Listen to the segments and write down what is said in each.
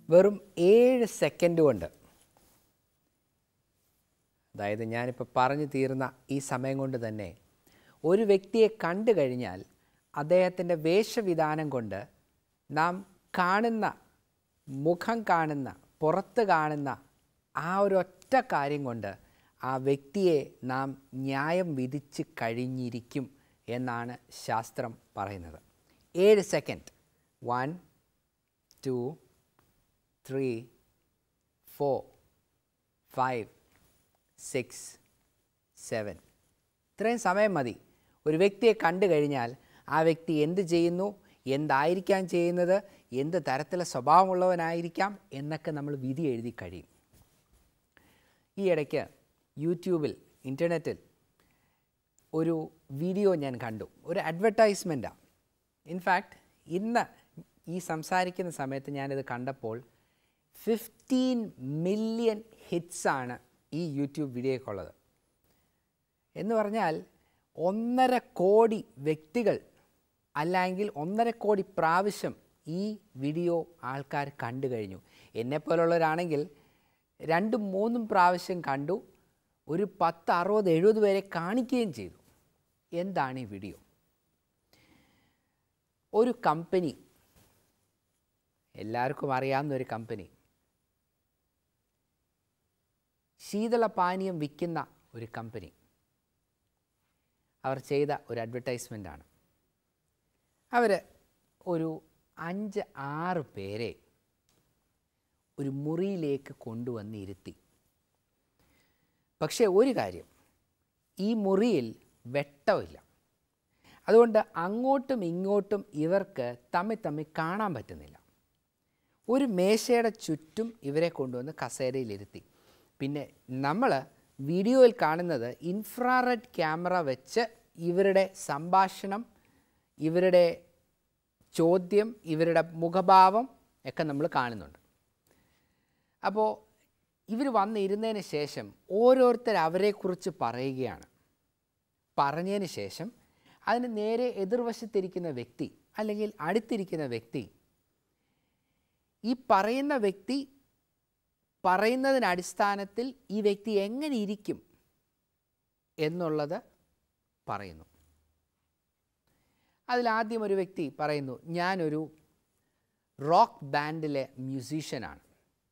വെറും ഏഴ് സെക്കൻഡ് കൊണ്ട് അതായത് ഞാനിപ്പോൾ പറഞ്ഞു തീർന്ന ഈ സമയം കൊണ്ട് തന്നെ ഒരു വ്യക്തിയെ കണ്ടു കഴിഞ്ഞാൽ അദ്ദേഹത്തിൻ്റെ വേഷവിധാനം കൊണ്ട് നാം കാണുന്ന മുഖം കാണുന്ന പുറത്ത് കാണുന്ന ആ ഒരു ഒറ്റ കാര്യം കൊണ്ട് ആ വ്യക്തിയെ നാം ന്യായം വിധിച്ച് കഴിഞ്ഞിരിക്കും എന്നാണ് ശാസ്ത്രം പറയുന്നത് ഏഴ് second one two three four five six seven ഇത്രയും സമയം മതി ഒരു വ്യക്തിയെ കണ്ടു കഴിഞ്ഞാൽ ആ വ്യക്തി എന്ത് ചെയ്യുന്നു എന്തായിരിക്കാം ചെയ്യുന്നത് എന്ത് തരത്തിലെ സ്വഭാവമുള്ളവനായിരിക്കാം എന്നൊക്കെ നമ്മൾ വിധി എഴുതി കഴിയും ഈ ഇടയ്ക്ക് യൂട്യൂബിൽ ഇൻ്റർനെറ്റിൽ ഒരു വീഡിയോ ഞാൻ കണ്ടു ഒരു അഡ്വർടൈസ്മെൻറ്റാണ് ഇൻഫാക്റ്റ് ഇന്ന് ഈ സംസാരിക്കുന്ന സമയത്ത് ഞാനിത് കണ്ടപ്പോൾ ഫിഫ്റ്റീൻ മില്യൺ ഹിറ്റ്സാണ് ഈ യൂട്യൂബ് വീഡിയോയ്ക്കുള്ളത് എന്ന് പറഞ്ഞാൽ ഒന്നര കോടി വ്യക്തികൾ അല്ലെങ്കിൽ ഒന്നര കോടി പ്രാവശ്യം ഈ വീഡിയോ ആൾക്കാർ കണ്ടു കഴിഞ്ഞു എന്നെപ്പോലുള്ളവരാണെങ്കിൽ രണ്ടും മൂന്നും പ്രാവശ്യം കണ്ടു ഒരു പത്ത് അറുപത് എഴുപത് പേരെ കാണിക്കുകയും ചെയ്തു എന്താണ് ഈ വീഡിയോ ഒരു കമ്പനി എല്ലാവർക്കും അറിയാവുന്ന ഒരു കമ്പനി ശീതളപാനീയം വിൽക്കുന്ന ഒരു കമ്പനി അവർ ചെയ്ത ഒരു അഡ്വർടൈസ്മെൻ്റാണ് അവർ ഒരു അഞ്ച് ആറ് പേരെ ഒരു മുറിയിലേക്ക് കൊണ്ടുവന്ന് ഇരുത്തി പക്ഷേ ഒരു കാര്യം ഈ മുറിയിൽ വെട്ടമില്ല അതുകൊണ്ട് അങ്ങോട്ടും ഇങ്ങോട്ടും ഇവർക്ക് തമ്മിൽ തമ്മിൽ കാണാൻ പറ്റുന്നില്ല ഒരു മേശയുടെ ചുറ്റും ഇവരെ കൊണ്ടുവന്ന് കസേരയിലിരുത്തി പിന്നെ നമ്മൾ വീഡിയോയിൽ കാണുന്നത് ഇൻഫ്രാറെഡ് ക്യാമറ വെച്ച് ഇവരുടെ സംഭാഷണം ഇവരുടെ ചോദ്യം ഇവരുടെ മുഖഭാവം ഒക്കെ നമ്മൾ കാണുന്നുണ്ട് അപ്പോൾ ഇവർ വന്നിരുന്നതിന് ശേഷം ഓരോരുത്തർ അവരെക്കുറിച്ച് പറയുകയാണ് പറഞ്ഞതിന് ശേഷം അതിന് നേരെ എതിർവശത്തിരിക്കുന്ന വ്യക്തി അല്ലെങ്കിൽ അടുത്തിരിക്കുന്ന വ്യക്തി ഈ പറയുന്ന വ്യക്തി പറയുന്നതിന് അടിസ്ഥാനത്തിൽ ഈ വ്യക്തി എങ്ങനെ ഇരിക്കും എന്നുള്ളത് പറയുന്നു അതിലാദ്യം ഒരു വ്യക്തി പറയുന്നു ഞാനൊരു റോക്ക് ബാൻഡിലെ മ്യൂസീഷ്യനാണ്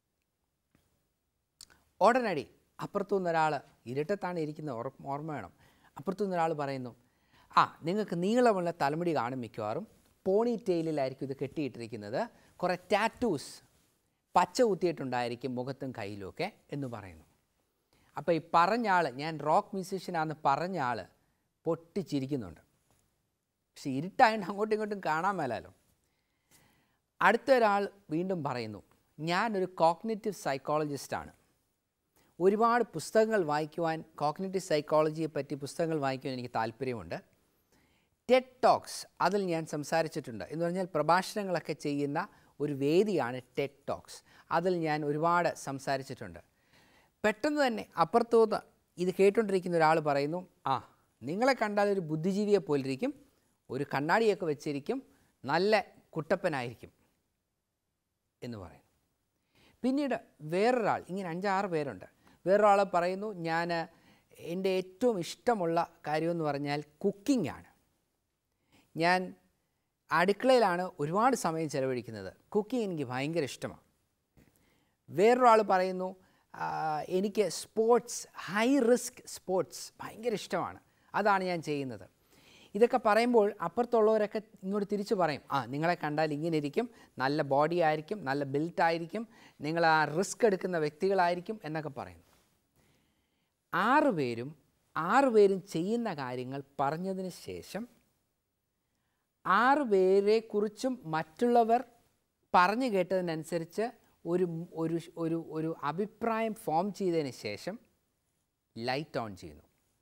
ഉടനടി അപ്പുറത്തുനിന്ന് ഒരാൾ ഇരുട്ടത്താണ് ഇരിക്കുന്നത് ഓർ- ഓർമ്മ വേണം അപ്പുറത്തുനിന്ന് ഒരാൾ പറയുന്നു ആ നിങ്ങൾക്ക് നീളമുള്ള തലമുടി കാണും മിക്കവാറും പോണി ടെയിലിലായിരിക്കും ഇത് കെട്ടിയിട്ടിരിക്കുന്നത് കുറേ ടാറ്റൂസ് പച്ച കുത്തിയിട്ടുണ്ടായിരിക്കും മുഖത്തും കയ്യിലുമൊക്കെ എന്ന് പറയുന്നു അപ്പോൾ ഈ പറഞ്ഞ ആൾ ഞാൻ റോക്ക് മ്യൂസീഷ്യനാണെന്ന് പറഞ്ഞ ആൾ പൊട്ടിച്ചിരിക്കുന്നുണ്ട് പക്ഷെ ഇരുട്ടായതുകൊണ്ട് അങ്ങോട്ടും ഇങ്ങോട്ടും കാണാൻ മേലാലോ അടുത്ത ഒരാൾ വീണ്ടും പറയുന്നു ഞാനൊരു കോഗ്നിറ്റീവ് സൈക്കോളജിസ്റ്റാണ് ഒരുപാട് പുസ്തകങ്ങൾ വായിക്കുവാൻ കോഗ്നിറ്റീവ് സൈക്കോളജിയെ പറ്റി പുസ്തകങ്ങൾ വായിക്കുവാൻ എനിക്ക് താല്പര്യമുണ്ട് ടെഡ് ടോക്സ് അതിൽ ഞാൻ സംസാരിച്ചിട്ടുണ്ട് എന്ന് പറഞ്ഞാൽ പ്രഭാഷണങ്ങളൊക്കെ ചെയ്യുന്ന ഒരു വേദിയാണ് ടെഡ് ടോക്സ് അതിൽ ഞാൻ ഒരുപാട് സംസാരിച്ചിട്ടുണ്ട് പെട്ടെന്ന് തന്നെ അപ്പുറത്തുനിന്ന് ഇത് കേട്ടുകൊണ്ടിരിക്കുന്ന ഒരാൾ പറയുന്നു ആ നിങ്ങളെ കണ്ടാൽ ഒരു ബുദ്ധിജീവിയെ പോലിരിക്കും ഒരു കണ്ണാടിയൊക്കെ വെച്ചിരിക്കും നല്ല കുട്ടപ്പനായിരിക്കും എന്ന് പറയുന്നു പിന്നീട് വേറൊരാൾ ഇങ്ങനെ അഞ്ചാറ് പേരുണ്ട് വേറൊരാൾ പറയുന്നു ഞാൻ എൻ്റെ ഏറ്റവും ഇഷ്ടമുള്ള കാര്യമെന്ന് പറഞ്ഞാൽ കുക്കിംഗ് ആണ് ഞാൻ അടുക്കളയിലാണ് ഒരുപാട് സമയം ചിലവഴിക്കുന്നത് കുക്കിംഗ് എനിക്ക് ഭയങ്കര ഇഷ്ടമാണ് വേറൊരാൾ പറയുന്നു "ആ, എനിക്ക് സ്പോർട്സ് ഹൈ റിസ്ക് സ്പോർട്സ് ഭയങ്കര ഇഷ്ടമാണ് അതാണ് ഞാൻ ചെയ്യുന്നത് ഇതൊക്കെ പറയുമ്പോൾ അപ്പുറത്തുള്ളവരൊക്കെ ഇങ്ങോട്ട് തിരിച്ചു പറയും ആ നിങ്ങളെ കണ്ടാൽ ഇങ്ങനെ ഇരിക്കും നല്ല ബോഡി ആയിരിക്കും നല്ല ബിൽറ്റ് ആയിരിക്കും നിങ്ങൾ ആ റിസ്ക് എടുക്കുന്ന വ്യക്തികളായിരിക്കും എന്നൊക്കെ പറയുന്നു ആറ് പേരും ആറ് പേരും ചെയ്യുന്ന കാര്യങ്ങൾ പറഞ്ഞതിന് ശേഷം ആറ് പേരെക്കുറിച്ചും മറ്റുള്ളവർ പറഞ്ഞു കേട്ടതിനനുസരിച്ച് ഒരു ഒരു ഒരു ഒരു അഭിപ്രായം ഫോം ചെയ്തതിന് ശേഷം ലൈറ്റ് ഓൺ ചെയ്യുന്നു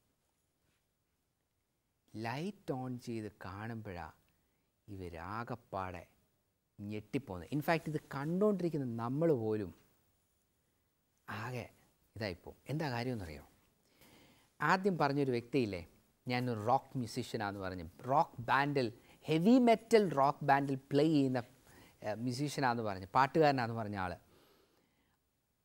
ലൈറ്റ് ഓൺ ചെയ്ത് കാണുമ്പോഴാണ് ഇവരാകപ്പാടെ ഞെട്ടിപ്പോകുന്നത് ഇൻഫാക്റ്റ് ഇത് കണ്ടുകൊണ്ടിരിക്കുന്ന നമ്മൾ പോലും ആകെ ഇതായിപ്പോവും എന്താ കാര്യമെന്നറിയോ ആദ്യം പറഞ്ഞൊരു വ്യക്തിയില്ലേ ഞാനൊരു റോക്ക് മ്യൂസീഷ്യനാന്ന് പറഞ്ഞു റോക്ക് ബാൻഡിൽ ഹെവി മെറ്റൽ റോക്ക് ബാൻഡിൽ പ്ലേ ചെയ്യുന്ന മ്യൂസീഷ്യനാന്ന് പറഞ്ഞു പാട്ടുകാരനാന്ന് പറഞ്ഞ ആൾ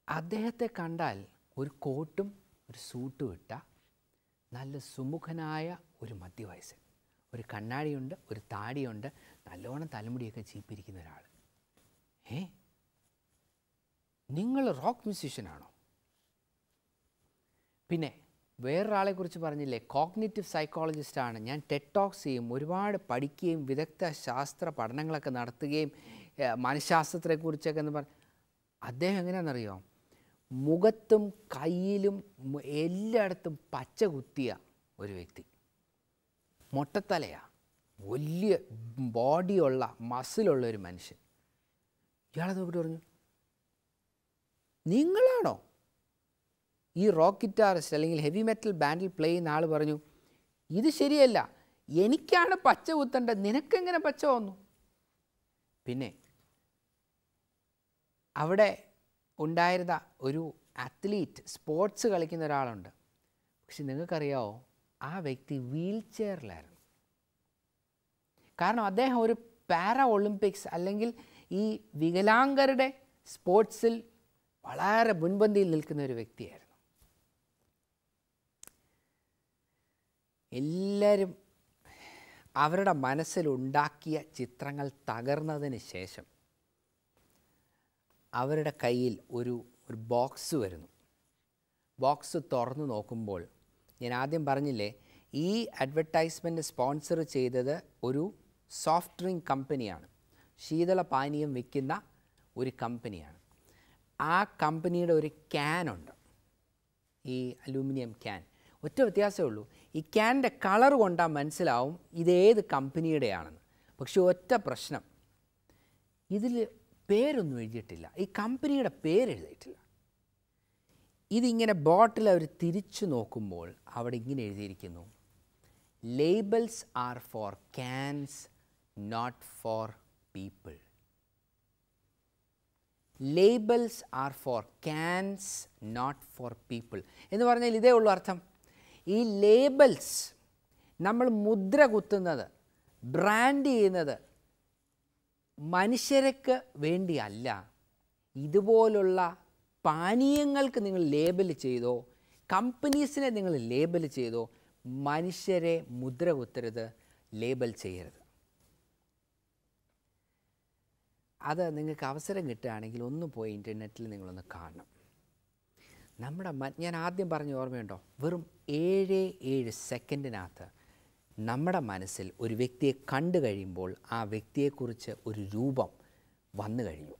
അദ്ദേഹത്തെ കണ്ടാൽ ഒരു കോട്ടും ഒരു സൂട്ടും ഇട്ട നല്ല സുമുഖനായ ഒരു മധ്യവയസ്സൻ ഒരു കണ്ണാടിയുണ്ട് ഒരു താടിയുണ്ട് നല്ലോണം തലമുടിയൊക്കെ ചീപ്പിരിക്കുന്ന ഒരാൾ ഏ നിങ്ങൾ റോക്ക് മ്യൂസീഷ്യനാണോ പിന്നെ വേറൊരാളെ കുറിച്ച് പറഞ്ഞില്ലേ കോഗ്നേറ്റീവ് സൈക്കോളജിസ്റ്റാണ് ഞാൻ ടെറ്റോക്സ് ചെയ്യും ഒരുപാട് പഠിക്കുകയും വിദഗ്ധ ശാസ്ത്ര പഠനങ്ങളൊക്കെ നടത്തുകയും ഏഹ്, മനഃശാസ്ത്രത്തെക്കുറിച്ചൊക്കെ എന്ന് പറഞ്ഞ അദ്ദേഹം എങ്ങനെയാണെന്നറിയോ മുഖത്തും കയ്യിലും മു- എല്ലായിടത്തും പച്ച കുത്തിയ ഒരു വ്യക്തി മൊട്ടത്തലയാ വലിയ ബോഡിയുള്ള മസിലുള്ള ഒരു മനുഷ്യൻ ഇയാളെ നോക്കിയിട്ട് പറഞ്ഞു നിങ്ങളാണോ ഈ റോക്ക് ഗിറ്റാറിസ്റ്റ് അല്ലെങ്കിൽ ഹെവി മെറ്റൽ ബാൻഡിൽ പ്ലേ ചെയ്യുന്ന ആൾ പറഞ്ഞു ഇത് ശരിയല്ല എനിക്കാണ് പച്ച കുത്തേണ്ടത് നിനക്കെങ്ങനെ പച്ച വന്നു പിന്നെ അവിടെ ഉണ്ടായിരുന്ന ഒരു അത്ലീറ്റ് സ്പോർട്സ് കളിക്കുന്ന ഒരാളുണ്ട് പക്ഷെ നിങ്ങൾക്കറിയാമോ ആ വ്യക്തി വീൽ ചെയറിലായിരുന്നു കാരണം അദ്ദേഹം ഒരു പാരാ ഒളിമ്പിക്സ് അല്ലെങ്കിൽ ഈ വികലാംഗരുടെ സ്പോർട്സിൽ വളരെ മുൻപന്തിയിൽ നിൽക്കുന്ന ഒരു വ്യക്തിയായിരുന്നു എല്ലാവരും അവരുടെ മനസ്സിലുണ്ടാക്കിയ ചിത്രങ്ങൾ തകർന്നതിന് ശേഷം അവരുടെ കയ്യിൽ ഒരു ഒരു ബോക്സ് വരുന്നു ബോക്സ് തുറന്നു നോക്കുമ്പോൾ ഞാൻ ആദ്യം പറഞ്ഞില്ലേ ഈ അഡ്വർടൈസ്മെൻറ്റ് സ്പോൺസർ ചെയ്തത് ഒരു സോഫ്റ്റ് ഡ്രിങ്ക് കമ്പനിയാണ് ശീതള പാനീയം വിൽക്കുന്ന ഒരു കമ്പനിയാണ് ആ കമ്പനിയുടെ ഒരു ക്യാനുണ്ട് ഈ അലൂമിനിയം ക്യാൻ ഒറ്റ വ്യത്യാസമേ ഉള്ളൂ ഈ ക്യാൻ്റെ കളർ കൊണ്ടാൽ മനസ്സിലാവും ഇതേത് കമ്പനിയുടെയാണെന്ന് പക്ഷെ ഒറ്റ പ്രശ്നം ഇതിൽ പേരൊന്നും എഴുതിയിട്ടില്ല ഈ കമ്പനിയുടെ പേര് എഴുതിയിട്ടില്ല ഇതിങ്ങനെ ബോട്ടിൽ അവർ തിരിച്ചു നോക്കുമ്പോൾ അവിടെ ഇങ്ങനെ എഴുതിയിരിക്കുന്നു labels are for cans not for people labels are for cans not for people എന്ന് പറഞ്ഞാൽ ഇതേ ഉള്ളൂ അർത്ഥം ഈ ലേബൽസ് നമ്മൾ മുദ്ര കുത്തുന്നത് ബ്രാൻഡ് ചെയ്യുന്നത് മനുഷ്യർക്ക് വേണ്ടിയല്ല ഇതുപോലുള്ള പാനീയങ്ങൾക്ക് നിങ്ങൾ ലേബൽ ചെയ്തോ കമ്പനീസിനെ നിങ്ങൾ ലേബൽ ചെയ്തോ മനുഷ്യരെ മുദ്ര കുത്തരുത് ലേബൽ ചെയ്യരുത് അത് നിങ്ങൾക്ക് അവസരം കിട്ടുകയാണെങ്കിൽ ഒന്ന് പോയി ഇൻ്റർനെറ്റിൽ നിങ്ങളൊന്ന് കാണണം നമ്മുടെ മ ഞാൻ ആദ്യം പറഞ്ഞ ഓർമ്മയുണ്ടോ വെറും ഏഴ് ഏഴ് സെക്കൻഡിനകത്ത് നമ്മുടെ മനസ്സിൽ ഒരു വ്യക്തിയെ കണ്ടു കഴിയുമ്പോൾ ആ വ്യക്തിയെക്കുറിച്ച് ഒരു രൂപം വന്നു കഴിഞ്ഞു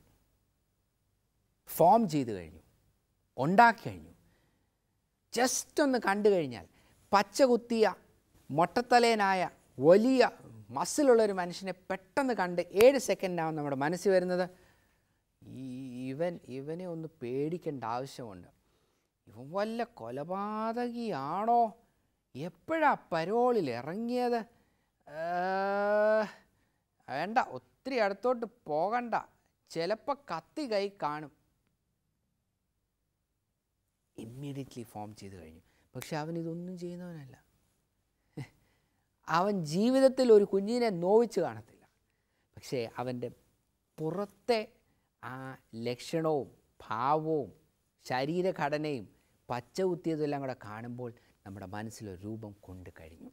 ഫോം ചെയ്തു കഴിഞ്ഞു ഉണ്ടാക്കി കഴിഞ്ഞു ജസ്റ്റ് ഒന്ന് കണ്ടു കഴിഞ്ഞാൽ പച്ച കുത്തിയ മൊട്ടത്തലേനായ വലിയ മസിലുള്ള ഒരു മനുഷ്യനെ പെട്ടെന്ന് കണ്ട് ഏഴ് സെക്കൻഡിനാവും നമ്മുടെ മനസ്സിൽ വരുന്നത് ഈ- ഇവൻ ഇവനെ ഒന്ന് പേടിക്കേണ്ട ആവശ്യമുണ്ട് ഇവൻ വല്ല കൊലപാതകിയാണോ എപ്പോഴാ പരോളിൽ ഇറങ്ങിയത് ഏ, വേണ്ട ഒത്തിരി അടുത്തോട്ട് പോകണ്ട ചിലപ്പോൾ കത്തി കൈ കാണും ഇമ്മീഡിയറ്റ്ലി ഫോം ചെയ്ത് കഴിഞ്ഞു പക്ഷെ അവൻ ഇതൊന്നും ചെയ്യുന്നവനല്ല അവൻ ജീവിതത്തിൽ ഒരു കുഞ്ഞിനെ നോവിച്ച് കാണത്തില്ല പക്ഷേ അവൻ്റെ പുറത്തെ ആ ലക്ഷണവും ഭാവവും ശരീരഘടനയും പച്ച കുത്തിയതെല്ലാം കൂടെ കാണുമ്പോൾ നമ്മുടെ മനസ്സിലൊരു രൂപം കൊണ്ട് കഴിഞ്ഞു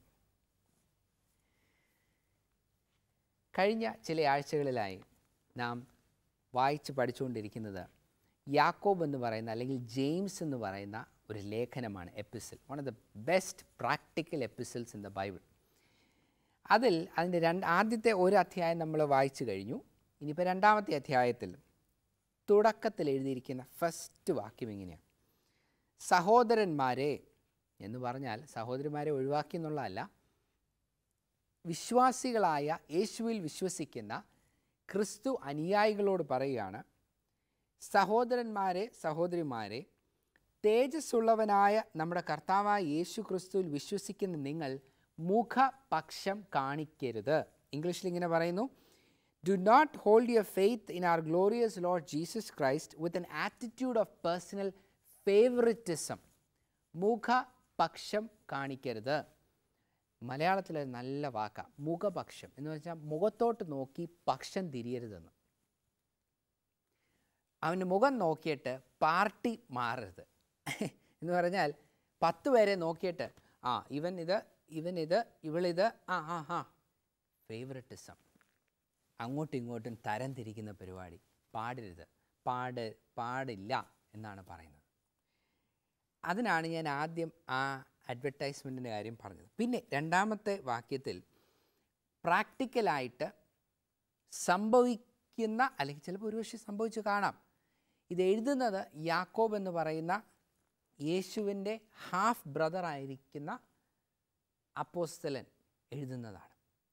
കഴിഞ്ഞ ചില ആഴ്ചകളിലായി നാം വായിച്ച് പഠിച്ചുകൊണ്ടിരിക്കുന്നത് യാക്കോബ് എന്ന് പറയുന്ന അല്ലെങ്കിൽ ജെയിംസ് എന്ന് പറയുന്ന ഒരു ലേഖനമാണ് epistle one of the best practical epistles in the Bible അതിൽ അതിൻ്റെ രണ്ട് ആദ്യത്തെ ഒരു അധ്യായം നമ്മൾ വായിച്ചു കഴിഞ്ഞു ഇനിയിപ്പോൾ രണ്ടാമത്തെ അധ്യായത്തിൽ തുടക്കത്തിൽ എഴുതിയിരിക്കുന്ന ഫസ്റ്റ് വാക്യം ഇങ്ങനെയാണ് സഹോദരന്മാരെ എന്ന് പറഞ്ഞാൽ സഹോദരിമാരെ ഒഴിവാക്കി എന്നുള്ളതല്ല വിശ്വാസികളായ യേശുവിൽ വിശ്വസിക്കുന്ന ക്രിസ്തു അനുയായികളോട് പറയുകയാണ് സഹോദരന്മാരെ സഹോദരിമാരെ തേജസ്സുള്ളവനായ നമ്മുടെ കർത്താവായ യേശു ക്രിസ്തുവിൽ വിശ്വസിക്കുന്ന നിങ്ങൾ മുഖപക്ഷം കാണിക്കരുത് ഇംഗ്ലീഷിൽ ഇങ്ങനെ പറയുന്നു do not hold your faith in our glorious Lord Jesus Christ with an attitude of personal favouritism മുഖപക്ഷം കാണിക്കരുത് മലയാളത്തിലെ നല്ല വാക്കാണ് മുഖപക്ഷം എന്ന് വെച്ചാൽ മുഖത്തോട്ട് നോക്കി പക്ഷം തിരിയരുതെന്ന് അവൻ്റെ മുഖം നോക്കിയിട്ട് പാർട്ടി മാറരുത് എന്ന് പറഞ്ഞാൽ പത്ത് പേരെ നോക്കിയിട്ട് ആ ഇവൻ ഇത് ഇവൻ ഇത് ഇവളിത് ആ ആ ആ ഫേവററ്റിസം അങ്ങോട്ടും ഇങ്ങോട്ടും തരം തിരിക്കുന്ന പരിപാടി പാടരുത് പാട് പാടില്ല എന്നാണ് പറയുന്നത് അതിനാണ് ഞാൻ ആദ്യം ആ അഡ്വർടൈസ്മെൻറ്റിൻ്റെ കാര്യം പറഞ്ഞത് പിന്നെ രണ്ടാമത്തെ വാക്യത്തിൽ പ്രാക്ടിക്കലായിട്ട് സംഭവിക്കുന്ന അല്ലെങ്കിൽ ചിലപ്പോൾ ഒരുപക്ഷെ സംഭവിച്ചു കാണാം ഇത് എഴുതുന്നത് യാക്കോബ് എന്ന് പറയുന്ന യേശുവിൻ്റെ ഹാഫ് ബ്രദർ ആയിരിക്കുന്ന അപ്പോസ്തലൻ എഴുതുന്നതാണ്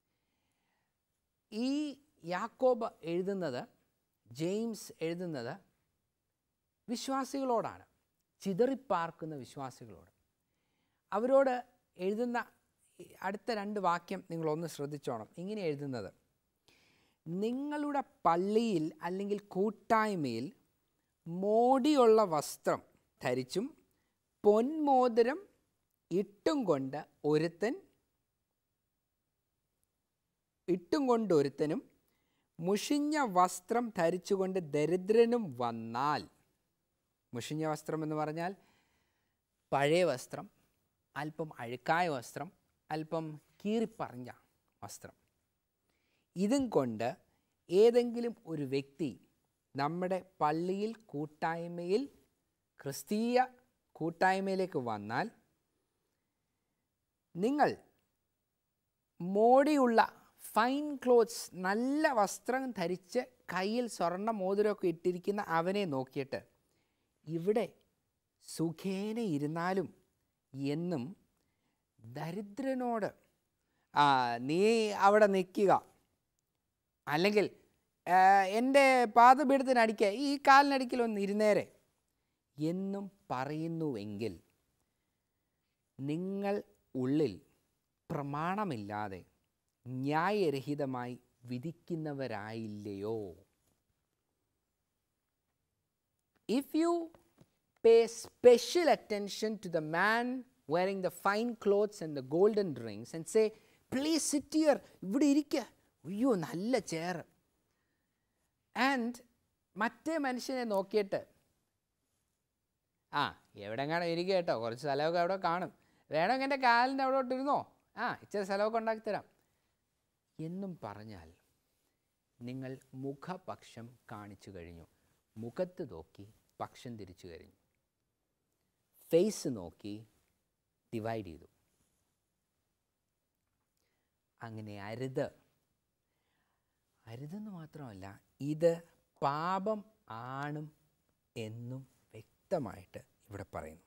ഈ യാക്കോബ് എഴുതുന്നത് ജെയിംസ് എഴുതുന്നത് വിശ്വാസികളോടാണ് ചിതറിപ്പാർക്കുന്ന വിശ്വാസികളോട് അവരോട് എഴുതുന്ന ഈ അടുത്ത രണ്ട് വാക്യം നിങ്ങളൊന്ന് ശ്രദ്ധിച്ചോണം ഇങ്ങനെ എഴുതുന്നത് നിങ്ങളുടെ പള്ളിയിൽ അല്ലെങ്കിൽ കൂട്ടായ്മയിൽ മോടിയുള്ള വസ്ത്രം ധരിച്ചും പൊന്മോതിരം ഇട്ടും കൊണ്ട് ഒരുത്തൻ ഇട്ടും കൊണ്ട് ഒരുത്തനും മുഷിഞ്ഞ വസ്ത്രം ധരിച്ചുകൊണ്ട് ദരിദ്രനും വന്നാൽ മുഷിഞ്ഞ വസ്ത്രം എന്ന് പറഞ്ഞാൽ പഴയ വസ്ത്രം അല്പം അഴുക്കായ വസ്ത്രം അല്പം കീറിപ്പറഞ്ഞ വസ്ത്രം ഇതും കൊണ്ട് ഏതെങ്കിലും ഒരു വ്യക്തി നമ്മുടെ പള്ളിയിൽ കൂട്ടായ്മയിൽ ക്രിസ്തീയ കൂട്ടായ്മയിലേക്ക് വന്നാൽ നിങ്ങൾ മോടിയുള്ള ഫൈൻ ക്ലോത്ത്സ് നല്ല വസ്ത്രം ധരിച്ച് കയ്യിൽ സ്വർണ്ണ മോതിരമൊക്കെ ഇട്ടിരിക്കുന്ന അവനെ നോക്കിയിട്ട് ഇവിടെ സുഖേന ഇരുന്നാലും എന്നും ദരിദ്രനോട് ആ നീ അവിടെ നിൽക്കുക അല്ലെങ്കിൽ ആ, എൻ്റെ പാദപീഠത്തിനടിക്കുക ഈ കാലിനടിക്കലൊന്ന് ഇരുന്നേരെ എന്നും പറയുന്നുവെങ്കിൽ നിങ്ങൾ ഉള്ളിൽ പ്രമാണമില്ലാതെ ന്യായരഹിതമായി വിധിക്കുന്നവരായില്ലയോ if you pay special attention to the man wearing the fine clothes and the golden rings and say, please sit here, ഇവിടെ ഇരിക്കുക അയ്യോ നല്ല ചെയർ ആൻഡ് മറ്റേ മനുഷ്യനെ നോക്കിയിട്ട് ആ എവിടെ കാണാൻ ഇരിക്കുക കേട്ടോ കുറച്ച് സ്ഥലമൊക്കെ അവിടെ കാണും വേണമെങ്കിൽ എൻ്റെ കാലിൻ്റെ അവിടെ ഇരുന്നോ ആ ഇച്ചിരി സ്ഥലമൊക്കെ ഉണ്ടാക്കി തരാം എന്നും പറഞ്ഞാൽ നിങ്ങൾ മുഖപക്ഷം കാണിച്ചു കഴിഞ്ഞു മുഖത്ത് നോക്കി പക്ഷം തിരിച്ചു കഴിഞ്ഞു ഫേസ് നോക്കി ഡിവൈഡ് ചെയ്തു അങ്ങനെ അരുത് അരുതെന്ന് മാത്രമല്ല ഇത് പാപം ആണും എന്നും വ്യക്തമായിട്ട് ഇവിടെ പറയുന്നു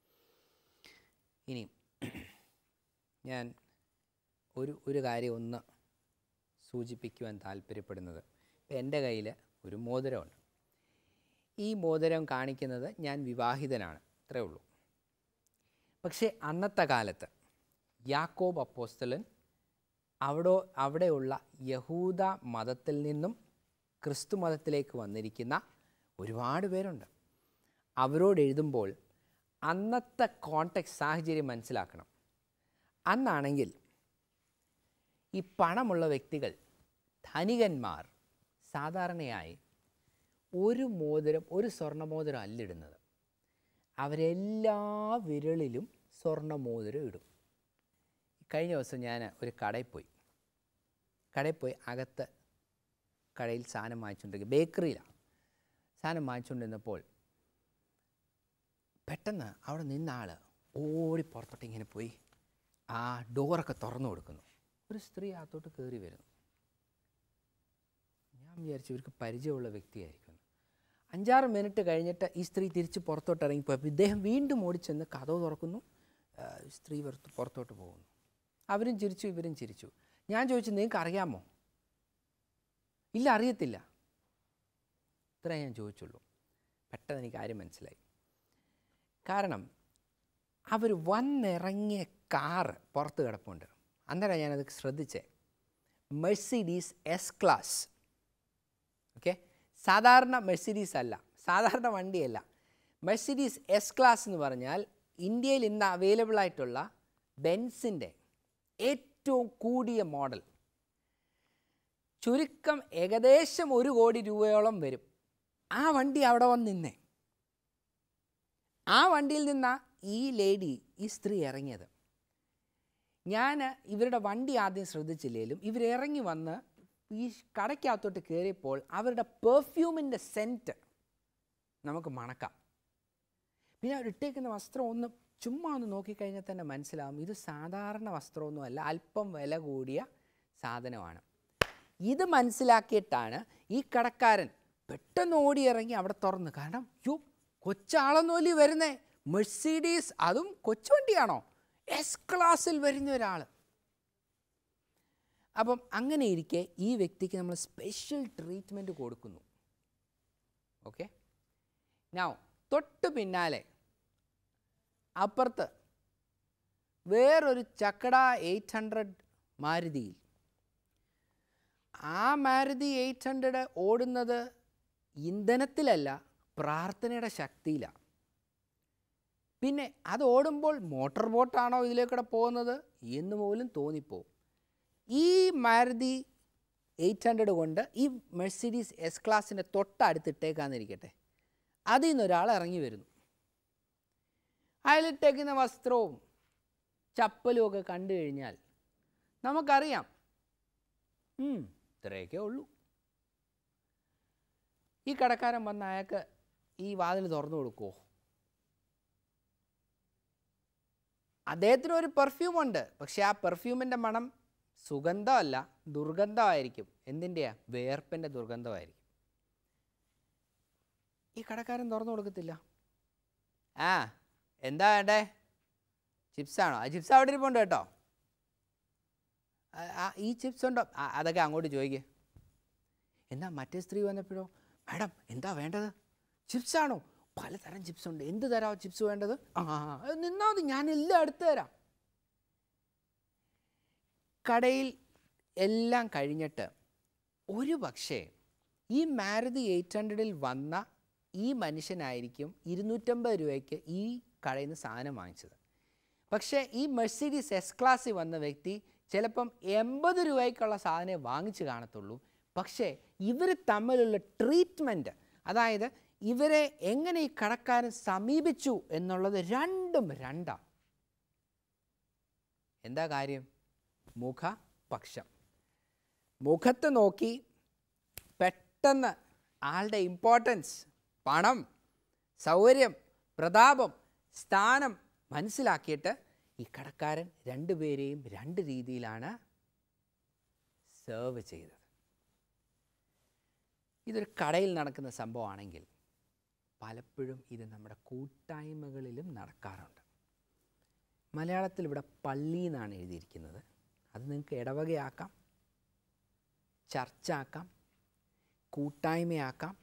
ഇനി ഞാൻ ഒരു ഒരു കാര്യം ഒന്ന് സൂചിപ്പിക്കുവാൻ താല്പര്യപ്പെടുന്നത് ഇപ്പം എൻ്റെ കയ്യിൽ ഒരു മോതിരമുണ്ട് ഈ മോതിരം കാണിക്കുന്നത് ഞാൻ വിവാഹിതനാണ് അത്രേ ഉള്ളൂ പക്ഷേ അന്നത്തെ കാലത്ത് യാക്കോബ് അപ്പോസ്തലൻ അവിടെ അവിടെയുള്ള യഹൂദ മതത്തിൽ നിന്നും ക്രിസ്തു മതത്തിലേക്ക് വന്നിരിക്കുന്ന ഒരുപാട് പേരുണ്ട് അവരോട് എഴുതുമ്പോൾ അന്നത്തെ കോണ്ടെക്സ്റ്റ് സാഹചര്യം മനസ്സിലാക്കണം അന്നാണെങ്കിൽ ഈ പണമുള്ള വ്യക്തികൾ ധനികന്മാർ സാധാരണയായി ഒരു മോതിരം ഒരു സ്വർണ്ണമോതിരം അല്ലിടുന്നത് അവരെല്ലാ വിരളിലും സ്വർണ്ണമോതിരം ഇടും കഴിഞ്ഞ ദിവസം ഞാൻ ഒരു കടയിൽ പോയി കടയിൽ പോയി അകത്ത് കടയിൽ സാധനം വാങ്ങിച്ചുകൊണ്ടിരിക്കുക ബേക്കറിയിലാണ് സാധനം വാങ്ങിച്ചുകൊണ്ടിരുന്നപ്പോൾ പെട്ടെന്ന് അവിടെ നിന്ന ആൾ ഓടി പുറത്തോട്ട് ഇങ്ങനെ പോയി ആ ഡോറൊക്കെ തുറന്നു കൊടുക്കുന്നു ഒരു സ്ത്രീ അകത്തോട്ട് കയറി വരുന്നു ഞാൻ വിചാരിച്ചു ഇവർക്ക് പരിചയമുള്ള വ്യക്തിയായിരിക്കും അഞ്ചാറ് മിനിറ്റ് കഴിഞ്ഞിട്ട് ഈ സ്ത്രീ തിരിച്ച് പുറത്തോട്ട് ഇറങ്ങിപ്പോയപ്പോൾ ഇദ്ദേഹം വീണ്ടും ഓടിച്ചെന്ന് കഥവ് തുറക്കുന്നു ആ, സ്ത്രീ പുറത്ത് പുറത്തോട്ട് പോകുന്നു അവരും ചിരിച്ചു ഇവരും ചിരിച്ചു ഞാൻ ചോദിച്ചു നിങ്ങൾക്ക് അറിയാമോ ഇല്ല അറിയത്തില്ല ഇത്രേ ഞാൻ ചോദിച്ചുള്ളൂ പെട്ടെന്ന് എനിക്ക് കാര്യം മനസ്സിലായി കാരണം അവർ വന്നിറങ്ങിയ കാറ് പുറത്ത് കിടപ്പുണ്ട് അന്നേരം ഞാനത് ശ്രദ്ധിച്ചേ മെഴ്സിഡീസ് എസ് ക്ലാസ് ഓക്കെ സാധാരണ മെഴ്സിഡീസ് അല്ല സാധാരണ വണ്ടിയല്ല മെഴ്സിഡീസ് എസ് ക്ലാസ് എന്ന് പറഞ്ഞാൽ ഇന്ത്യയിൽ ഇന്ന് അവൈലബിൾ ആയിട്ടുള്ള ബെൻസിൻ്റെ ഏറ്റവും കൂടിയ മോഡൽ ചുരുക്കം ഏകദേശം ഒരു കോടി രൂപയോളം വരും ആ വണ്ടി അവിടെ വന്ന് നിന്നേ ആ വണ്ടിയിൽ നിന്നാ ഈ ലേഡി ഈ സ്ത്രീ ഇറങ്ങിയത് ഞാൻ ഇവരുടെ വണ്ടി ആദ്യം ശ്രദ്ധിച്ചില്ലേലും ഇവരിറങ്ങി വന്ന് ഈ കടയ്ക്കകത്തോട്ട് കയറിയപ്പോൾ അവരുടെ പെർഫ്യൂമിൻ്റെ സെൻറ്റ് നമുക്ക് മണക്കാം പിന്നെ അവർ ഇട്ടേക്കുന്ന വസ്ത്രം ഒന്ന് ചുമ്മാ ഒന്ന് നോക്കിക്കഴിഞ്ഞാൽ തന്നെ മനസ്സിലാവും ഇത് സാധാരണ വസ്ത്രമൊന്നുമല്ല അല്പം വില കൂടിയ സാധനമാണ് ഇത് മനസ്സിലാക്കിയിട്ടാണ് ഈ കടക്കാരൻ പെട്ടെന്ന് ഓടിയിറങ്ങി അവിടെ തുറന്ന് കാരണം യോ കൊച്ചാളെന്നോലി വരുന്നേ മെഴ്സീഡീസ് അതും കൊച്ചു വണ്ടിയാണോ എസ് ക്ലാസ്സിൽ വരുന്ന ഒരാൾ അപ്പം അങ്ങനെ ഇരിക്കെ ഈ വ്യക്തിക്ക് നമ്മൾ സ്പെഷ്യൽ ട്രീറ്റ്മെൻറ്റ് കൊടുക്കുന്നു ഓക്കെ ഞാൻ തൊട്ട് പിന്നാലെ അപ്പുറത്ത് വേറൊരു ചക്കട എയ്റ്റ് ഹൺഡ്രഡ് മാരുതിയിൽ ആ മാരുതി എയ്റ്റ് ഹൺഡ്രഡ് ഓടുന്നത് ഇന്ധനത്തിലല്ല പ്രാർത്ഥനയുടെ ശക്തിയിലാണ് പിന്നെ അത് ഓടുമ്പോൾ മോട്ടോർ ബോട്ടാണോ ഇതിലേക്കൂടെ പോകുന്നത് എന്ന് പോലും തോന്നിപ്പോവും ഈ മാരുതി എയ്റ്റ് ഹൺഡ്രഡ് കൊണ്ട് ഈ മെഴ്സിഡീസ് എസ് ക്ലാസ്സിൻ്റെ തൊട്ടടുത്തിട്ടേക്കാന്നിരിക്കട്ടെ അതിൽ നിന്ന് ഒരാൾ ഇറങ്ങി വരുന്നു അയാളിട്ടേക്കുന്ന വസ്ത്രവും ചപ്പലും ഒക്കെ കണ്ടു കഴിഞ്ഞാൽ നമുക്കറിയാം ഉം, ഇത്രയൊക്കെ ഉള്ളൂ ഈ കടക്കാരൻ വന്ന അയാൾക്ക് ഈ വാതിൽ തുറന്നു കൊടുക്കുമോ അദ്ദേഹത്തിന് ഒരു പെർഫ്യൂം ഉണ്ട് പക്ഷെ ആ പെർഫ്യൂമിൻ്റെ മണം സുഗന്ധമല്ല ദുർഗന്ധമായിരിക്കും എന്തിൻ്റെയാ വേർപ്പിൻ്റെ ദുർഗന്ധമായിരിക്കും ഈ കടക്കാരൻ തുറന്നു കൊടുക്കത്തില്ല ആ എന്താ വേണ്ടേ ചിപ്സാണോ ആ ചിപ്സ് അവിടെ ഇരിപ്പുണ്ട് കേട്ടോ ആ, ആ, ഈ ചിപ്സ് ഉണ്ടോ ആ, അതൊക്കെ അങ്ങോട്ട് ചോദിക്കേ എന്നാ മറ്റേ സ്ത്രീ വന്നപ്പോഴോ മാഡം എന്താ വേണ്ടത് ചിപ്സാണോ പലതരം ചിപ്സ് ഉണ്ട് എന്ത് തരാമോ ചിപ്സ് വേണ്ടത് ആ അത് നിന്നാ മതി ഞാൻ എല്ലാം എടുത്തു തരാം കടയിൽ എല്ലാം കഴിഞ്ഞിട്ട് ഒരു പക്ഷേ ഈ മാരുതി എയ്റ്റ് ഹൺഡ്രഡിൽ വന്ന ഈ മനുഷ്യനായിരിക്കും ഇരുന്നൂറ്റമ്പത് രൂപയ്ക്ക് ഈ കടയിൽ നിന്ന് സാധനം വാങ്ങിച്ചത് പക്ഷേ ഈ മെഴ്സിഡീസ് എസ് ക്ലാസ്സിൽ വന്ന വ്യക്തി ചിലപ്പം എൺപത് രൂപയ്ക്കുള്ള സാധനമേ വാങ്ങിച്ച് കാണത്തുള്ളൂ പക്ഷേ ഇവർ തമ്മിലുള്ള ട്രീറ്റ്മെൻറ്റ് അതായത് ഇവരെ എങ്ങനെ ഈ കടക്കാരൻ സമീപിച്ചു എന്നുള്ളത് രണ്ടും രണ്ടാണ് എന്താ കാര്യം മുഖപക്ഷം മുഖത്ത് നോക്കി പെട്ടെന്ന് ആളുടെ ഇമ്പോർട്ടൻസ് പണം സൗകര്യം പ്രതാപം സ്ഥാനം മനസ്സിലാക്കിയിട്ട് ഈ കടക്കാരൻ രണ്ടുപേരെയും രണ്ട് രീതിയിലാണ് സെർവ് ചെയ്തത് ഇതൊരു കടയിൽ നടക്കുന്ന സംഭവമാണെങ്കിൽ പലപ്പോഴും ഇത് നമ്മുടെ കൂട്ടായ്മകളിലും നടക്കാറുണ്ട് മലയാളത്തിൽ ഇവിടെ പള്ളി എന്നാണ് എഴുതിയിരിക്കുന്നത് അത് നിങ്ങൾക്ക് ഇടവകയാക്കാം ചർച്ചാക്കാം കൂട്ടായ്മയാക്കാം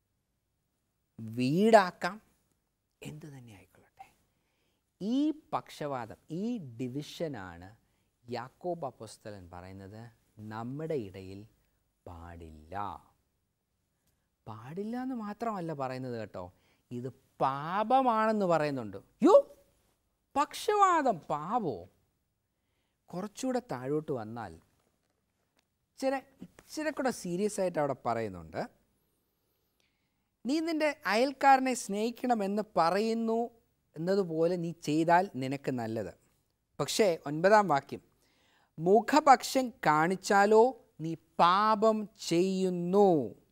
വീടാക്കാം എന്തു തന്നെ ആയിക്കൊള്ളട്ടെ ഈ പക്ഷപാതം ഈ ഡിവിഷനാണ് യാക്കോബ് അപ്പോസ്തലൻ പറയുന്നത് നമ്മുടെ ഇടയിൽ പാടില്ല പാടില്ല എന്ന് മാത്രമല്ല പറയുന്നത് കേട്ടോ ഇത് പാപമാണെന്ന് പറയുന്നുണ്ട് യോ പക്ഷപാതം പാപോ കുറച്ചുകൂടെ താഴോട്ട് വന്നാൽ ഇച്ചിരി ഇച്ചിരി കൂടെ സീരിയസ് ആയിട്ട് അവിടെ പറയുന്നുണ്ട് നീ നിൻ്റെ അയൽക്കാരനെ സ്നേഹിക്കണമെന്ന് പറയുന്നു എന്നതുപോലെ നീ ചെയ്താൽ നിനക്ക് നല്ലത് പക്ഷേ ഒൻപതാം വാക്യം മുഖപക്ഷം കാണിച്ചാലോ നീ പാപം ചെയ്യുന്നു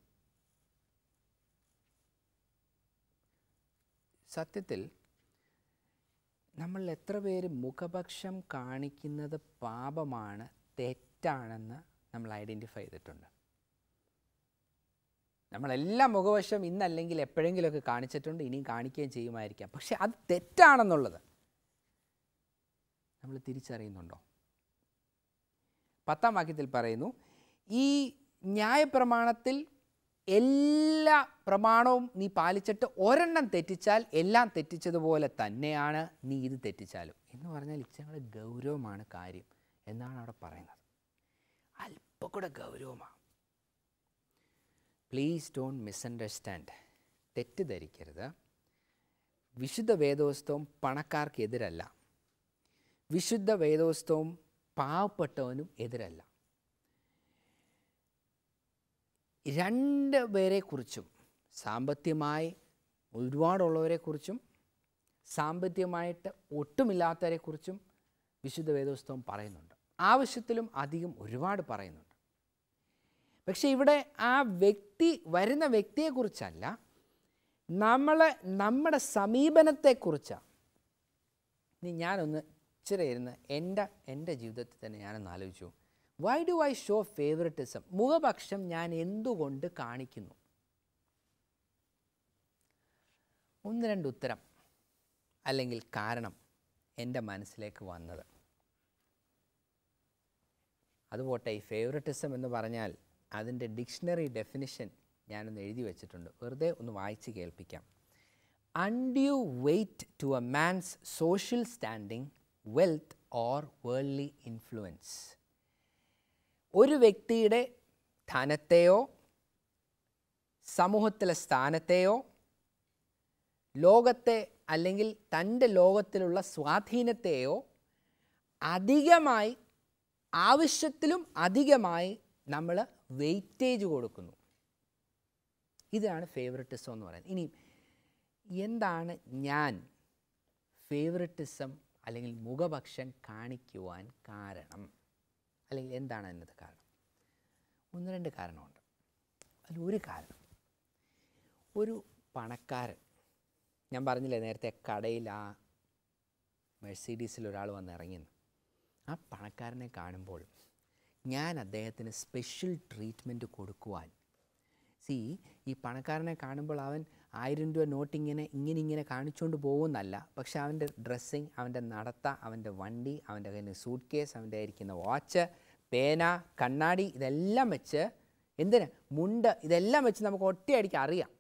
സത്യത്തിൽ നമ്മൾ എത്ര പേര് മുഖപക്ഷം കാണിക്കുന്നത് പാപമാണ് തെറ്റാണെന്ന് നമ്മൾ ഐഡൻറ്റിഫൈ ചെയ്തിട്ടുണ്ട് നമ്മളെല്ലാം മുഖവശം ഇന്നല്ലെങ്കിൽ എപ്പോഴെങ്കിലുമൊക്കെ കാണിച്ചിട്ടുണ്ട് ഇനിയും കാണിക്കുകയും ചെയ്യുമായിരിക്കാം പക്ഷെ അത് തെറ്റാണെന്നുള്ളത് നമ്മൾ തിരിച്ചറിയുന്നുണ്ടോ പത്താം വാക്യത്തിൽ പറയുന്നു ഈ ന്യായപ്രമാണത്തിൽ എല്ലാ പ്രമാണവും നീ പാലിച്ചിട്ട് ഒരെണ്ണം തെറ്റിച്ചാൽ എല്ലാം തെറ്റിച്ചതുപോലെ തന്നെയാണ് നീ ഇത് തെറ്റിച്ചാലും എന്ന് പറഞ്ഞാൽ ഇച്ചിരി ഗൗരവമാണ് കാര്യം എന്നാണ് അവിടെ പറയുന്നത് അല്പം കൂടെ ഗൗരവമാണ് പ്ലീസ് ഡോണ്ട് മിസ്അണ്ടർസ്റ്റാൻഡ് തെറ്റിദ്ധരിക്കരുത് വിശുദ്ധ വേദോസ്തവം പണക്കാർക്കെതിരല്ല വിശുദ്ധ വേദോസ്തവം പാവപ്പെട്ടവനും എതിരല്ല രണ്ട് പേരെക്കുറിച്ചും സാമ്പത്തികമായി ഒരുപാടുള്ളവരെക്കുറിച്ചും സാമ്പത്തികമായിട്ട് ഒട്ടുമില്ലാത്തവരെക്കുറിച്ചും വിശുദ്ധ വേദോസ്തവം പറയുന്നുണ്ട് ആവശ്യത്തിലും അധികം ഒരുപാട് പറയുന്നുണ്ട് പക്ഷേ ഇവിടെ ആ വ്യക്തി വരുന്ന വ്യക്തിയെക്കുറിച്ചല്ല നമ്മളെ നമ്മുടെ സമീപനത്തെക്കുറിച്ചാണ് ഇനി ഞാനൊന്ന് ഇച്ചിരി ഇരുന്ന് എൻ്റെ എൻ്റെ ജീവിതത്തിൽ തന്നെ ഞാനൊന്ന് ആലോചിച്ചു why do I show favouritism മുഖപക്ഷം ഞാൻ എന്തുകൊണ്ട് കാണിക്കുന്നു ഒന്ന് രണ്ട് ഉത്തരം അല്ലെങ്കിൽ കാരണം എൻ്റെ മനസ്സിലേക്ക് വന്നത് അതുപോട്ടെ ഈ ഫേവററ്റിസം എന്ന് പറഞ്ഞാൽ അതിൻ്റെ ഡിക്ഷണറി ഡെഫിനിഷൻ ഞാനൊന്ന് എഴുതി വെച്ചിട്ടുണ്ട് വെറുതെ ഒന്ന് വായിച്ച് കേൾപ്പിക്കാം undue weight to a man's social standing wealth or worldly influence ഒരു വ്യക്തിയുടെ ധനത്തെയോ സമൂഹത്തിലെ സ്ഥാനത്തെയോ ലോകത്തെ അല്ലെങ്കിൽ തൻ്റെ ലോകത്തിലുള്ള സ്വാധീനത്തെയോ അധികമായി ആവശ്യത്തിലും അധികമായി നമ്മൾ വെയിറ്റേജ് കൊടുക്കുന്നു ഇതാണ് ഫേവററ്റിസം എന്ന് പറയുന്നത് ഇനി എന്താണ് ഞാൻ ഫേവററ്റിസം അല്ലെങ്കിൽ മുഖപക്ഷം കാണിക്കുവാൻ കാരണം അല്ലെങ്കിൽ എന്താണ് അതിനകത്ത് കാരണം ഒന്ന് രണ്ട് കാരണമുണ്ട് അതിൽ ഒരു കാരണം ഒരു പണക്കാരൻ ഞാൻ പറഞ്ഞില്ലേ നേരത്തെ കടയിൽ ആ മെഴ്സീഡീസിൽ ഒരാൾ വന്ന് ഇറങ്ങിയെന്ന് ആ പണക്കാരനെ കാണുമ്പോൾ ഞാൻ അദ്ദേഹത്തിന് സ്പെഷ്യൽ ട്രീറ്റ്മെൻറ്റ് കൊടുക്കുവാൻ സി ഈ പണക്കാരനെ കാണുമ്പോൾ അവൻ ആയിരം രൂപ നോട്ട് ഇങ്ങനെ ഇങ്ങനെ ഇങ്ങനെ കാണിച്ചുകൊണ്ട് പോകുന്നല്ല പക്ഷെ അവൻ്റെ ഡ്രസ്സിങ് അവൻ്റെ നടത്ത അവൻ്റെ വണ്ടി അവൻ്റെ കയ്യിൽ സൂട്ട് കേസ് അവൻ്റെ ഇരിക്കുന്ന വാച്ച് പേന കണ്ണാടി ഇതെല്ലാം വെച്ച് എന്തിന് മുണ്ട് ഇതെല്ലാം വെച്ച് നമുക്ക് ഒറ്റയടിക്ക് അറിയാം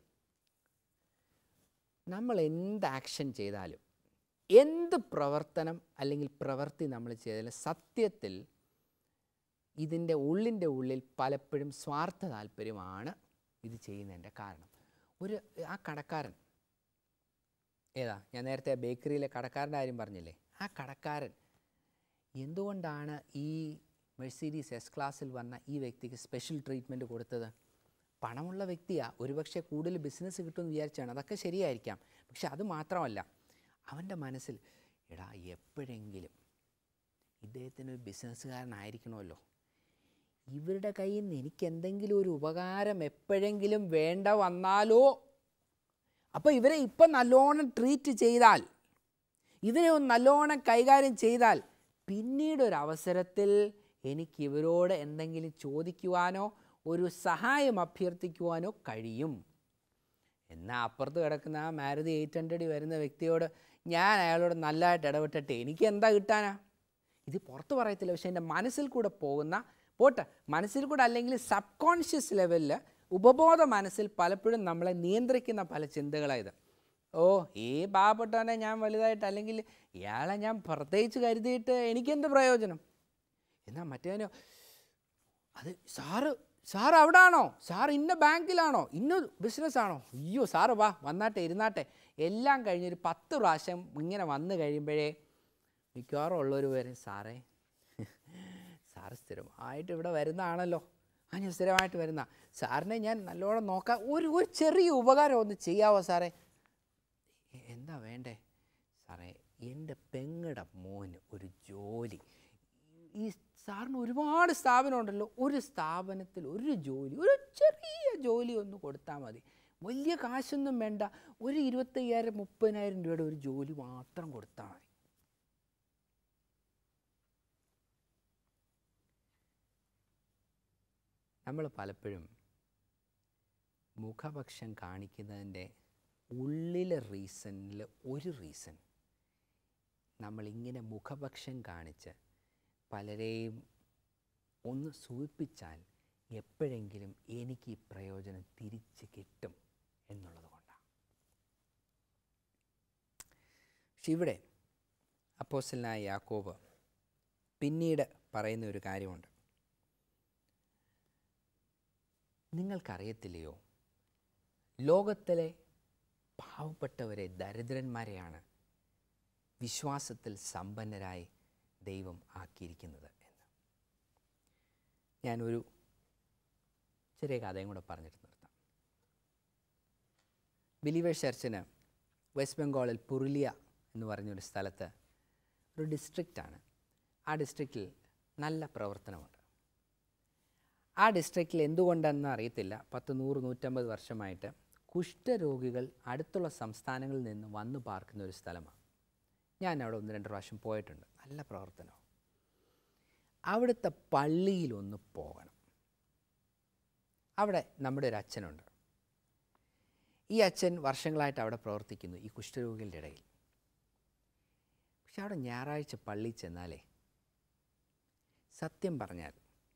നമ്മൾ എന്ത് ആക്ഷൻ ചെയ്താലും എന്ത് പ്രവർത്തനം അല്ലെങ്കിൽ പ്രവൃത്തി നമ്മൾ ചെയ്താലും സത്യത്തിൽ ഇതിൻ്റെ ഉള്ളിൻ്റെ ഉള്ളിൽ പലപ്പോഴും സ്വാർത്ഥ താല്പര്യമാണ് ഇത് ചെയ്യുന്നതിൻ്റെ കാരണം ഒരു ആ കടക്കാരൻ ഏതാ ഞാൻ നേരത്തെ ബേക്കറിയിലെ കടക്കാരൻ്റെ കാര്യം പറഞ്ഞില്ലേ ആ കടക്കാരൻ എന്തുകൊണ്ടാണ് ഈ മെഴ്സീരീസ് എസ് ക്ലാസ്സിൽ വന്ന ഈ വ്യക്തിക്ക് സ്പെഷ്യൽ ട്രീറ്റ്മെൻറ്റ് കൊടുത്തത് പണമുള്ള വ്യക്തിയാണ് ഒരുപക്ഷെ കൂടുതൽ ബിസിനസ് കിട്ടുമെന്ന് വിചാരിച്ചാണ് അതൊക്കെ ശരിയായിരിക്കാം പക്ഷെ അത് മാത്രമല്ല അവൻ്റെ മനസ്സിൽ എടാ എപ്പോഴെങ്കിലും ഇദ്ദേഹത്തിന് ഒരു ബിസിനസ്സുകാരനായിരിക്കണമല്ലോ ഇവരുടെ കയ്യിൽ നിന്ന് എനിക്ക് എന്തെങ്കിലും ഒരു ഉപകാരം എപ്പോഴെങ്കിലും വേണ്ട വന്നാലോ അപ്പോൾ ഇവരെ ഇപ്പം നല്ലോണം ട്രീറ്റ് ചെയ്താൽ ഇവരെ ഒന്ന് നല്ലോണം കൈകാര്യം ചെയ്താൽ പിന്നീട് ഒരു അവസരത്തിൽ എനിക്ക് ഇവരോട് എന്തെങ്കിലും ചോദിക്കുവാനോ ഒരു സഹായം അഭ്യർത്ഥിക്കുവാനോ കഴിയും എന്നാൽ അപ്പുറത്ത് കിടക്കുന്ന ആ മാരുതി എയ്റ്റ് ഹൺഡ്രഡ് വരുന്ന വ്യക്തിയോട് ഞാൻ അയാളോട് നല്ലതായിട്ട് ഇടപെട്ടിട്ട് എനിക്ക് എന്താ കിട്ടാനാ ഇത് പുറത്ത് പറയത്തില്ല പക്ഷേ എൻ്റെ മനസ്സിൽ കൂടെ പോകുന്ന പോട്ടെ മനസ്സിൽ കൂടെ അല്ലെങ്കിൽ സബ് കോൺഷ്യസ് ലെവലിൽ ഉപബോധ മനസ്സിൽ പലപ്പോഴും നമ്മളെ നിയന്ത്രിക്കുന്ന പല ചിന്തകളായത് ഓ ഈ പാവപ്പെട്ടവനെ ഞാൻ വലുതായിട്ട് അല്ലെങ്കിൽ ഇയാളെ ഞാൻ പ്രത്യേകിച്ച് കരുതിയിട്ട് എനിക്കെന്ത് പ്രയോജനം എന്നാൽ മറ്റേനോ അത് സാറ് സാർ അവിടെ ആണോ സാർ ഇന്ന ബാങ്കിലാണോ ഇന്ന ബിസിനസ് ആണോ അയ്യോ സാറ് വാ വന്നാട്ടെ ഇരുന്നാട്ടെ എല്ലാം കഴിഞ്ഞൊരു പത്ത് പ്രാവശ്യം ഇങ്ങനെ വന്നു കഴിയുമ്പോഴേ മിക്കവാറും ഉള്ളവർ വരും സാറേ സാറ് സ്ഥിരമായിട്ട് ഇവിടെ വരുന്നതാണല്ലോ ആ ഞാൻ സ്ഥിരമായിട്ട് വരുന്ന സാറിനെ ഞാൻ നല്ലോണം നോക്കാം ഒരു ഒരു ചെറിയ ഉപകാരം ഒന്ന് ചെയ്യാവോ സാറേ "എ- എന്താ വേണ്ടേ സാറേ എൻ്റെ പെങ്ങടെ മോന് ഒരു ജോലി ഈ സാറിന് ഒരുപാട് സ്ഥാപനമുണ്ടല്ലോ ഒരു സ്ഥാപനത്തിൽ ഒരു ജോലി ഒരു ചെറിയ ജോലി ഒന്ന് കൊടുത്താൽ മതി വലിയ കാശൊന്നും വേണ്ട ഒരു ഇരുപത്തയ്യായിരം മുപ്പതിനായിരം രൂപയുടെ ഒരു ജോലി മാത്രം കൊടുത്താൽ മതി നമ്മൾ പലപ്പോഴും മുഖപക്ഷം കാണിക്കുന്നതിൻ്റെ ഉള്ളിലെ റീസണിൽ ഒരു റീസൺ നമ്മളിങ്ങനെ മുഖപക്ഷം കാണിച്ച് പലരെയും ഒന്ന് സൂചിപ്പിച്ചാൽ എപ്പോഴെങ്കിലും എനിക്ക് ഈ പ്രയോജനം തിരിച്ച് കിട്ടും എന്നുള്ളത് കൊണ്ടാണ് പക്ഷെ ഇവിടെ അപ്പോസ്റ്റലായ യാക്കോബ് പിന്നീട് പറയുന്ന ഒരു കാര്യമുണ്ട് നിങ്ങൾക്കറിയത്തില്ലയോ ലോകത്തിലെ പാവപ്പെട്ടവരെ ദരിദ്രന്മാരെയാണ് വിശ്വാസത്തിൽ സമ്പന്നരായി ദൈവം ആക്കിയിരിക്കുന്നത് എന്ന് ഞാനൊരു ചെറിയ കഥയും കൂടെ പറഞ്ഞിട്ട് നിർത്താം ബിലീവേഴ്സ് ചർച്ചിന് വെസ്റ്റ് ബംഗാളിൽ പുരുലിയ എന്ന് പറഞ്ഞൊരു സ്ഥലത്ത് ഒരു ഡിസ്ട്രിക്റ്റാണ് ആ ഡിസ്ട്രിക്റ്റിൽ നല്ല പ്രവർത്തനമുണ്ട് ആ ഡിസ്ട്രിക്റ്റിൽ എന്തുകൊണ്ടെന്ന് അറിയത്തില്ല പത്ത് നൂറ് നൂറ്റമ്പത് വർഷമായിട്ട് കുഷ്ഠരോഗികൾ അടുത്തുള്ള സംസ്ഥാനങ്ങളിൽ നിന്ന് വന്നു പാർക്കുന്ന ഒരു സ്ഥലമാണ് ഞാൻ അവിടെ ഒന്ന് രണ്ട് പ്രാവശ്യം പോയിട്ടുണ്ട് നല്ല പ്രവർത്തനം അവിടുത്തെ പള്ളിയിലൊന്ന് പോകണം അവിടെ നമ്മുടെ ഒരു അച്ഛനുണ്ട് ഈ അച്ഛൻ വർഷങ്ങളായിട്ട് അവിടെ പ്രവർത്തിക്കുന്നു ഈ കുഷ്ഠരോഗികളുടെ ഇടയിൽ പക്ഷെ അവിടെ ഞായറാഴ്ച പള്ളിയിൽ ചെന്നാലേ സത്യം പറഞ്ഞാൽ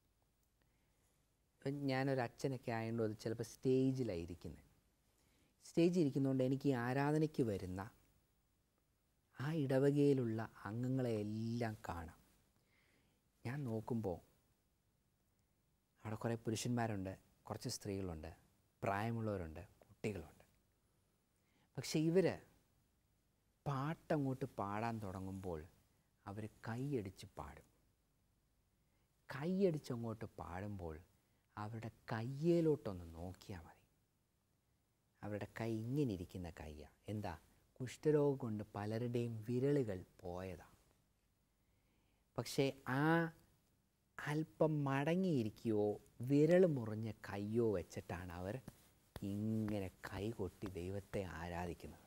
ഇപ്പം ഞാനൊരു അച്ഛനൊക്കെ ആയതുകൊണ്ട് അത് ചിലപ്പോൾ സ്റ്റേജിലായിരിക്കുന്നത് സ്റ്റേജിൽ ഇരിക്കുന്നതുകൊണ്ട് എനിക്ക് ഈ ആരാധനയ്ക്ക് വരുന്ന ആ ഇടവകയിലുള്ള അംഗങ്ങളെ എല്ലാം കാണാം ഞാൻ നോക്കുമ്പോൾ അവിടെ കുറേ പുരുഷന്മാരുണ്ട് കുറച്ച് സ്ത്രീകളുണ്ട് പ്രായമുള്ളവരുണ്ട് കുട്ടികളുണ്ട് പക്ഷെ ഇവർ പാട്ടങ്ങോട്ട് പാടാൻ തുടങ്ങുമ്പോൾ അവർ കൈയടിച്ച് പാടും കൈയടിച്ചങ്ങോട്ട് പാടുമ്പോൾ അവരുടെ കയ്യേലോട്ടൊന്ന് നോക്കിയാൽ മതി അവരുടെ കൈ ഇങ്ങനെ ഇരിക്കുന്ന കൈയാണ് എന്താ കുഷ്ഠരോഗം കൊണ്ട് പലരുടെയും വിരലുകൾ പോയതാണ് പക്ഷേ ആ അല്പം മടങ്ങിയിരിക്കുകയോ വിരൽ മുറിഞ്ഞ കയ്യോ വെച്ചിട്ടാണ് അവർ ഇങ്ങനെ കൈകൊട്ടി ദൈവത്തെ ആരാധിക്കുന്നത്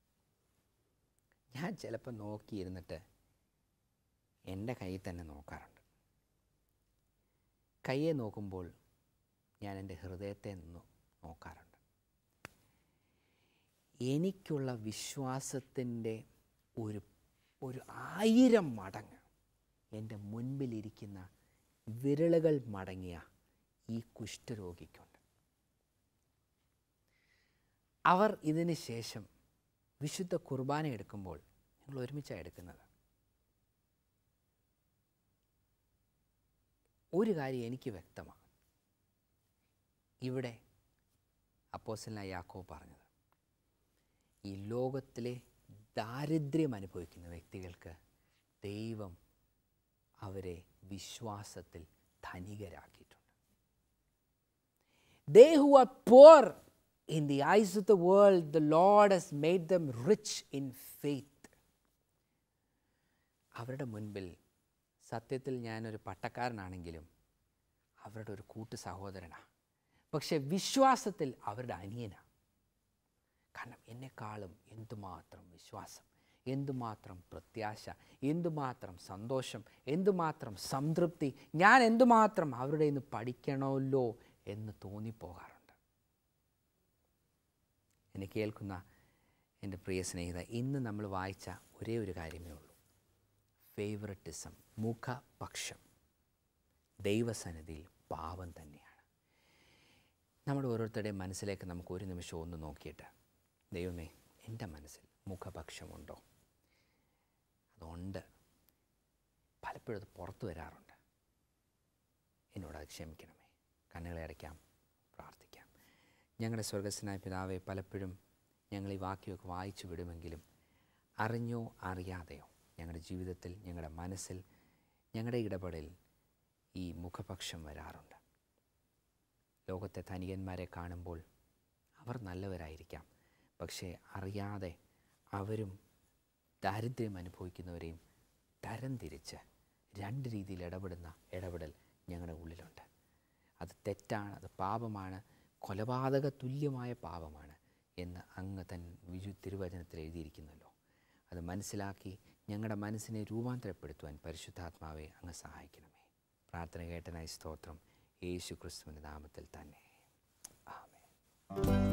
ഞാൻ ചിലപ്പോൾ നോക്കിയിരുന്നിട്ട് എൻ്റെ കയ്യിൽ തന്നെ നോക്കാറുണ്ട് കയ്യെ നോക്കുമ്പോൾ ഞാൻ എൻ്റെ ഹൃദയത്തെ നോ- നോക്കാറുണ്ട് എനിക്കുള്ള വിശ്വാസത്തിൻ്റെ ഒരു ഒരു ആയിരം മടങ്ങ് എൻ്റെ മുൻപിലിരിക്കുന്ന വിരലുകൾ മടങ്ങിയ ഈ കുഷ്ഠരോഗിക്കുണ്ട് അവർ ഇതിന് ശേഷം വിശുദ്ധ കുർബാന എടുക്കുമ്പോൾ ഞങ്ങൾ ഒരുമിച്ചാണ് എടുക്കുന്നത് ഒരു കാര്യം എനിക്ക് വ്യക്തമാണ് ഇവിടെ അപ്പോസലായ യാക്കോ പറഞ്ഞത് ഈ ലോകത്തിലെ ദാരിദ്ര്യം അനുഭവിക്കുന്ന വ്യക്തികൾക്ക് ദൈവം അവരെ വിശ്വാസത്തിൽ ധനികരാക്കിയിട്ടുണ്ട് They who are poor in the eyes of the world, the Lord has made them rich in faith. അവരുടെ മുൻപിൽ സത്യത്തിൽ ഞാനൊരു പട്ടക്കാരനാണെങ്കിലും അവരുടെ ഒരു കൂട്ടു സഹോദരനാണ് പക്ഷെ വിശ്വാസത്തിൽ അവരുടെ അനിയനാണ് കാരണം എന്നെക്കാളും എന്തുമാത്രം വിശ്വാസം എന്തുമാത്രം പ്രത്യാശ എന്തുമാത്രം സന്തോഷം എന്തുമാത്രം സംതൃപ്തി ഞാൻ എന്തുമാത്രം അവരുടെ നിന്ന് പഠിക്കണമല്ലോ എന്ന് തോന്നിപ്പോകാറുണ്ട് എന്നെ കേൾക്കുന്ന എൻ്റെ പ്രിയ സ്നേഹിത ഇന്ന് നമ്മൾ വായിച്ച ഒരേ ഒരു കാര്യമേ ഉള്ളൂ ഫേവററ്റിസം മുഖപക്ഷം ദൈവസന്നിധിയിൽ പാപം തന്നെയാണ് നമ്മുടെ ഓരോരുത്തരുടെയും മനസ്സിലേക്ക് നമുക്ക് ഒരു നിമിഷം ഒന്ന് നോക്കിയിട്ട് ദൈവമേ എൻ്റെ മനസ്സിൽ മുഖപക്ഷമുണ്ടോ അതുണ്ട് പലപ്പോഴും അത് പുറത്തു വരാറുണ്ട് എന്നോട് അത് ക്ഷമിക്കണമേ കണ്ണുകളെ അടയ്ക്കാം പ്രാർത്ഥിക്കാം ഞങ്ങളുടെ സ്വർഗസ്വനായ പിതാവെ പലപ്പോഴും ഞങ്ങൾ ഈ വാക്യമൊക്കെ വായിച്ചു വിടുമെങ്കിലും അറിഞ്ഞോ അറിയാതെയോ ഞങ്ങളുടെ ജീവിതത്തിൽ ഞങ്ങളുടെ മനസ്സിൽ ഞങ്ങളുടെ ഇടപെടലിൽ ഈ മുഖപക്ഷം വരാറുണ്ട് ലോകത്തെ ധനികന്മാരെ കാണുമ്പോൾ അവർ നല്ലവരായിരിക്കാം പക്ഷേ അറിയാതെ അവരും ദാരിദ്ര്യം അനുഭവിക്കുന്നവരെയും തരംതിരിച്ച് രണ്ട് രീതിയിൽ ഇടപെടുന്ന ഇടപെടൽ ഞങ്ങളുടെ ഉള്ളിലുണ്ട് അത് തെറ്റാണ് അത് പാപമാണ് കൊലപാതക തുല്യമായ പാപമാണ് എന്ന് അങ്ങ് തൻ വിജു തിരുവചനത്തിൽ എഴുതിയിരിക്കുന്നല്ലോ അത് മനസ്സിലാക്കി ഞങ്ങളുടെ മനസ്സിനെ രൂപാന്തരപ്പെടുത്തുവാൻ പരിശുദ്ധാത്മാവെ അങ്ങ് സഹായിക്കണമേ പ്രാർത്ഥന കേട്ടനായി സ്തോത്രം യേശു ക്രിസ്തുവിൻ്റെ നാമത്തിൽ തന്നെ ആമേൻ